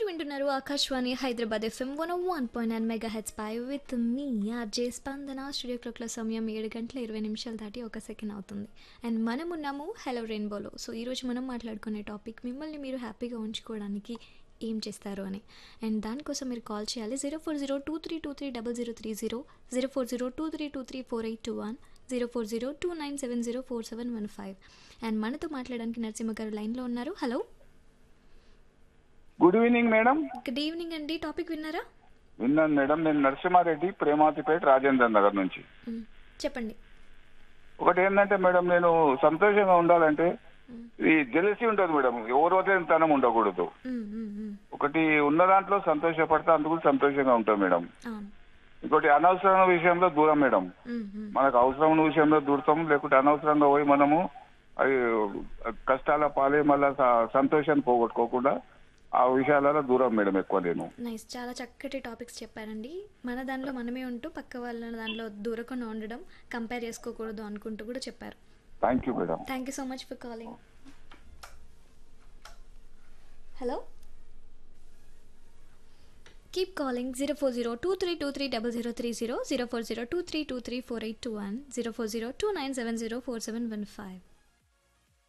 వింటున్నారు Akashvani Hyderabad FM one one point nine mega H పై with me RJ Spandana studio క్లాక్ల సమయం ఏడు గంటల ఇరవై నిమిషాలు దాటి ఒక సెకండ్ అవుతుంది అండ్ మనం ఉన్నాము హలో రెయిన్బోలో సో ఈరోజు మనం మాట్లాడుకునే టాపిక్ మిమ్మల్ని మీరు హ్యాపీగా ఉంచుకోవడానికి ఏం చేస్తారు అని అండ్ దానికోసం మీరు కాల్ చేయాలి zero four zero two three two three double zero three zero zero four zero two three two three four eight two one zero four zero two nine seven zero four seven one five and మనతో మాట్లాడడానికి నరసింహ గారు లైన్లో ఉన్నారు hello good evening madam good evening అండి topic విన్నారా విన్నాను madam నేను నరసింహారెడ్డి ప్రేమాతిపేట రాజేంద్ర నగర్ నుంచి మ్మ్. చెప్పండి ఒకటి ఏంటంటే మేడం నేను సంతోషంగా ఉండాలంటే ఈ జెలసీ ఉంటుంది మేడం ఎవరోతే తనం ఉండకూడదు మ్మ్, మ్మ్, మ్మ్. ఒకటి ఉన్న దాంట్లో సంతోషపడతా అందుకు సంతోషంగా ఉంటాం మేడం అవును ఇంకోటి అనవసరమైన విషయంలో దూరం మేడం మ్మ్, మ్మ్. మనకు అవసరమైన విషయంలో దూరతాం లేకుంటే అనవసరంగా పోయి మనము అవి కష్టాల పాలే మళ్ళా స- సంతోషాన్ని పోగొట్టుకోకుండా ఆ విషయాలలో దూరం మేడం ఎక్కువ నేను నైస్ చాలా చక్కటి టాపిక్స్ చెప్పారండి మన దానిలో మనమే ఉంటూ పక్క వాళ్ళ దానిలో దూరకుండా ఉండడం కంపేర్ చేసుకోకూడదు అనుకుంటూ కూడా చెప్పారు thank you madam thank you so much for calling hello keep calling zero four zero two three two three double zero three zero zero four zero two three two three four eight two one zero four zero two nine seven zero four seven one five